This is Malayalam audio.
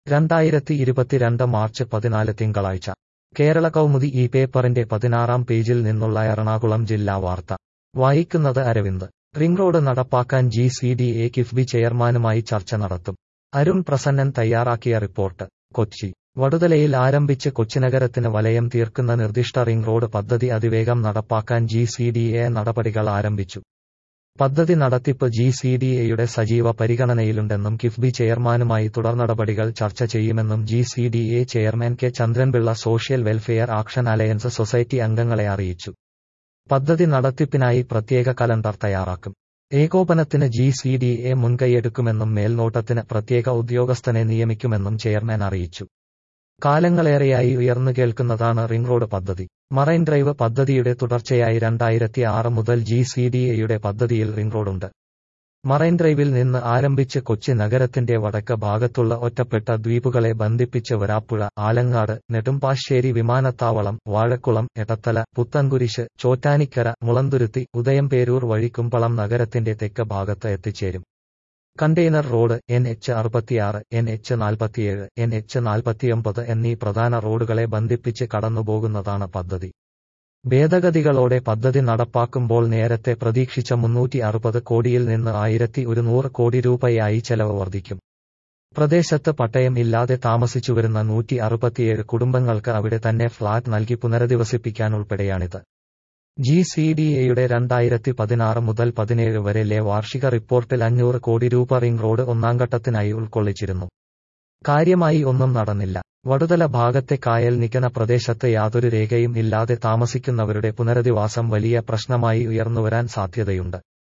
രണ്ടായിരത്തി ഇരുപത്തിരണ്ട് മാർച്ച് പതിനാല് തിങ്കളാഴ്ച കേരള കൗമുദി ഈ പേപ്പറിന്റെ പതിനാറാം പേജിൽ നിന്നുള്ള എറണാകുളം ജില്ലാ വാർത്ത വായിക്കുന്നത് അരവിന്ദ് റിംഗ് റോഡ് നടപ്പാക്കാൻ G C D A KIIFB ചെയർമാനുമായി ചർച്ച നടത്തും അരുൺ പ്രസന്നൻ തയ്യാറാക്കിയ റിപ്പോർട്ട് കൊച്ചി വടുതലയിൽ ആരംഭിച്ച് കൊച്ചിനഗരത്തിന് വലയം തീർക്കുന്ന നിർദ്ദിഷ്ട റിംഗ് റോഡ് പദ്ധതി അതിവേഗം നടപ്പാക്കാൻ ജി സി ഡി എ നടപടികൾ ആരംഭിച്ചു പദ്ധതി നടത്തിപ്പ് ജി സി ഡി എയുടെ സജീവ പരിഗണനയിലുണ്ടെന്നും കിഫ്ബി ചെയർമാനുമായി തുടർനടപടികൾ ചർച്ച ചെയ്യുമെന്നും G C D A chairman K Chandranpillai social welfare action alliance society അംഗങ്ങളെ അറിയിച്ചു പദ്ധതി നടത്തിപ്പിനായി പ്രത്യേക കലണ്ടർ തയ്യാറാക്കും ഏകോപനത്തിന് ജി സി ഡി എ മുൻകൈയെടുക്കുമെന്നും മേൽനോട്ടത്തിന് പ്രത്യേക ഉദ്യോഗസ്ഥനെ നിയമിക്കുമെന്നും ചെയർമാൻ അറിയിച്ചു കാലങ്ങളേറെയായി ഉയർന്നു കേൾക്കുന്നതാണ് റിംഗ് റോഡ് പദ്ധതി മറൈൻ ഡ്രൈവ് പദ്ധതിയുടെ തുടർച്ചയായി രണ്ടായിരത്തി ആറ് മുതൽ ജി സി ഡി എയുടെ പദ്ധതിയിൽ റിംഗ് റോഡുണ്ട് മറൈൻ ഡ്രൈവിൽ നിന്ന് ആരംഭിച്ച് കൊച്ചി നഗരത്തിന്റെ വടക്ക് ഭാഗത്തുള്ള ഒറ്റപ്പെട്ട ദ്വീപുകളെ ബന്ധിപ്പിച്ച് വരാപ്പുഴ ആലങ്ങാട് നെടുമ്പാശ്ശേരി വിമാനത്താവളം വാഴക്കുളം എടത്തല പുത്തൻകുരിശ് ചോറ്റാനിക്കര മുളന്തുരുത്തി ഉദയംപേരൂർ വഴി കുമ്പളം നഗരത്തിന്റെ തെക്ക് ഭാഗത്ത് എത്തിച്ചേരും കണ്ടെയ്നർ റോഡ് എൻ എച്ച് അറുപത്തിയാറ് എൻ എച്ച് നാൽപ്പത്തിയേഴ് എൻ എച്ച് നാൽപ്പത്തിയൊമ്പത് എന്നീ പ്രധാന റോഡുകളെ ബന്ധിപ്പിച്ച് കടന്നുപോകുന്നതാണ് പദ്ധതി ഭേദഗതികളോടെ പദ്ധതി നടപ്പാക്കുമ്പോൾ നേരത്തെ പ്രതീക്ഷിച്ച മുന്നൂറ്റി അറുപത് കോടിയിൽ നിന്ന് ആയിരത്തി ഒരുന്നൂറ് കോടി രൂപയായി ചെലവ് വർദ്ധിക്കും പ്രദേശത്ത് പട്ടയം ഇല്ലാതെ താമസിച്ചുവരുന്ന നൂറ്റി അറുപത്തിയേഴ് കുടുംബങ്ങൾക്ക് അവിടെ തന്നെ ഫ്ളാറ്റ് നൽകി പുനരധിവസിപ്പിക്കാനുൾപ്പെടെയാണിത് ജി സി ഡി എയുടെ രണ്ടായിരത്തി പതിനാറ് മുതൽ പതിനേഴ് വരെലെ വാർഷിക റിപ്പോർട്ടിൽ അഞ്ഞൂറ് കോടി രൂപ റിംഗ് റോഡ് ഒന്നാംഘട്ടത്തിനായി ഉൾക്കൊള്ളിച്ചിരുന്നു കാര്യമായി ഒന്നും നടന്നില്ല വടുതല ഭാഗത്തെ കായൽ നികന പ്രദേശത്ത് യാതൊരു രേഖയും ഇല്ലാതെ താമസിക്കുന്നവരുടെ പുനരധിവാസം വലിയ പ്രശ്നമായി ഉയർന്നുവരാൻ സാധ്യതയുണ്ട്